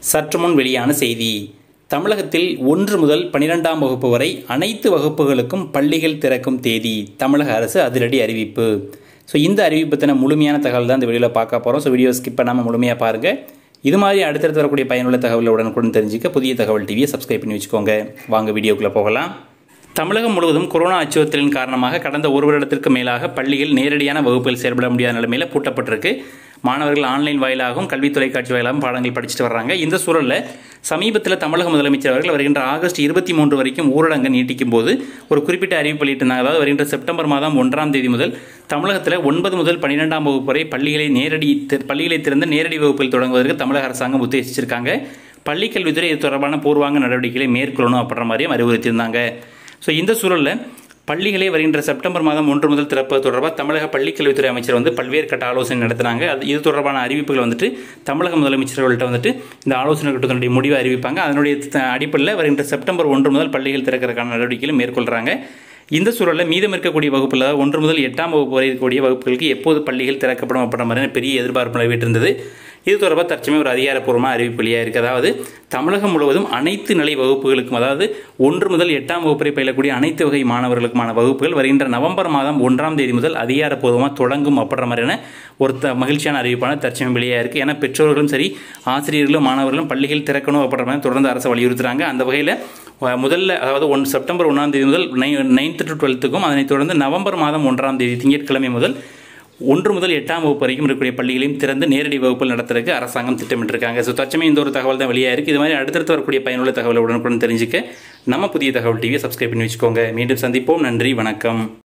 சற்று முன் வெளியான செய்தி தமிழகத்தில் ஒன்று முதல் பனிரெண்டாம் வகுப்பு வரை அனைத்து வகுப்புகளுக்கும் பள்ளிகள் திறக்கும் தேதி தமிழக அரசு அதிரடி அறிவிப்பு ஸோ இந்த அறிவிப்பு பற்றின முழுமையான தகவல் தான் இந்த வீடியோவில் பார்க்க போகிறோம் ஸோ வீடியோ ஸ்கிப் பண்ணாமல் முழுமையாக பாருங்கள் இது மாதிரி அடுத்தடுத்து வரக்கூடிய பயனுள்ள தகவலை உடனுக்குடன் தெரிஞ்சுக்க புதிய தகவல் டிவியை சப்ஸ்கிரைப் பண்ணி வச்சுக்கோங்க வாங்க வீடியோக்குள்ளே போகலாம் தமிழகம் முழுவதும் கொரோனா அச்சுறுத்தலின் காரணமாக கடந்த ஒரு வருடத்திற்கு மேலாக பள்ளிகள் நேரடியான வகுப்புகள் செயல்பட முடியாத நிலைமையில் பூட்டப்பட்டிருக்கு மாணவர்கள் ஆன்லைன் வாயிலாகவும் கல்வி தொலைக்காட்சி வாயிலாகவும் பாடங்கள் படிச்சுட்டு வர்றாங்க இந்த சூழலில் சமீபத்தில் தமிழக முதலமைச்சர் அவர்கள் வருகின்ற ஆகஸ்ட் இருபத்தி மூன்று வரைக்கும் ஊரடங்கு நீட்டிக்கும் போது ஒரு குறிப்பிட்ட அறிவிப்பு வெளியிட்டிருந்தாங்க அதாவது வருகின்ற செப்டம்பர் மாதம் ஒன்றாம் தேதி முதல் தமிழகத்தில் ஒன்பது முதல் பன்னிரெண்டாம் வகுப்பு வரை பள்ளிகளை நேரடி பள்ளிகளை திறந்து நேரடி வகுப்பில் தொடங்குவதற்கு தமிழக அரசாங்கம் உத்தேசிச்சிருக்காங்க பள்ளிக்கல்வித்துறை இது தொடர்பான பூர்வாங்க நடவடிக்கைகளை மேற்கொள்ளணும் அப்படின்ற மாதிரியும் அறிவுறுத்தியிருந்தாங்க ஸோ இந்த சூழலில் பள்ளிகளை வருகின்ற செப்டம்பர் மாதம் ஒன்று முதல் திறப்பது தொடர்பாக தமிழக பள்ளிக்கல்வித்துறை அமைச்சர் வந்து பல்வேறு கட்ட ஆலோசனை நடத்தினாங்க அது இது தொடர்பான அறிவிப்புகள் வந்துட்டு தமிழக முதலமைச்சர்கள்ட்ட வந்துட்டு இந்த ஆலோசனை கூட்டத்தினுடைய முடிவை அறிவிப்பாங்க அதனுடைய அடிப்படையில் வருகின்ற செப்டம்பர் ஒன்று முதல் பள்ளிகள் திறக்கிறதுக்கான நடவடிக்கைகளை மேற்கொள்கிறாங்க இந்த சூழலில் மீதம் இருக்கக்கூடிய வகுப்பில் ஒன்று முதல் எட்டாம் வகுப்பு வரை இருக்கக்கூடிய வகுப்புகளுக்கு எப்போது பள்ளிகள் திறக்கப்படும் அப்படின்ற மாதிரியான பெரிய எதிர்பார்ப்பு நிலவிட்டிருந்தது இது தொடர்பாக தற்சமயம் ஒரு அதிகாரப்பூர்வமாக அறிவிப்பு வெளியாக இருக்குது அதாவது தமிழகம் முழுவதும் அனைத்து நிலை வகுப்புகளுக்கும் அதாவது ஒன்று முதல் எட்டாம் வகுப்பு வரை பயிலக்கூடிய அனைத்து வகை மாணவர்களுக்குமான வகுப்புகள் வருகின்ற நவம்பர் மாதம் ஒன்றாம் தேதி முதல் அதிகாரப்பூர்வமாக தொடங்கும் அப்படின்ற மாதிரியான ஒரு த மகிழ்ச்சியான அறிவிப்பான தற்சமயம் வெளியாக இருக்குது ஏன்னா பெற்றோர்களும் சரி ஆசிரியர்களும் மாணவர்களும் பள்ளிகள் திறக்கணும் அப்படின்ற மாதிரி தொடர்ந்து அரசு வலியுறுத்துறாங்க அந்த வகையில் முதல்ல அதாவது ஒன் செப்டம்பர் ஒன்றாம் தேதி முதல் நை நைன்த்து டு டுவெல்த்துக்கும் அதனைத் தொடர்ந்து நவம்பர் மாதம் ஒன்றாம் தேதி திங்கட்கிழமை முதல் ஒன்று முதல் எட்டாம் வகுப்பு வரைக்கும் இருக்கக்கூடிய பள்ளிகளையும் திறந்து நேரடி வகுப்பில் நடத்துறதுக்கு அரசாங்கம் திட்டமிட்டிருக்காங்க ஸோ தச்சமே இந்த ஒரு தகவல் தான் வெளியாக இருக்குது இது மாதிரி அடுத்தடுத்து வரக்கூடிய பயனுள்ள தகவலை உடனுக்குடன் தெரிஞ்சுக்க நம்ம புதிய தகவல் டிவியை சப்ஸ்கிரைப் பண்ணி வச்சுக்கோங்க மீண்டும் சந்திப்போம் நன்றி வணக்கம்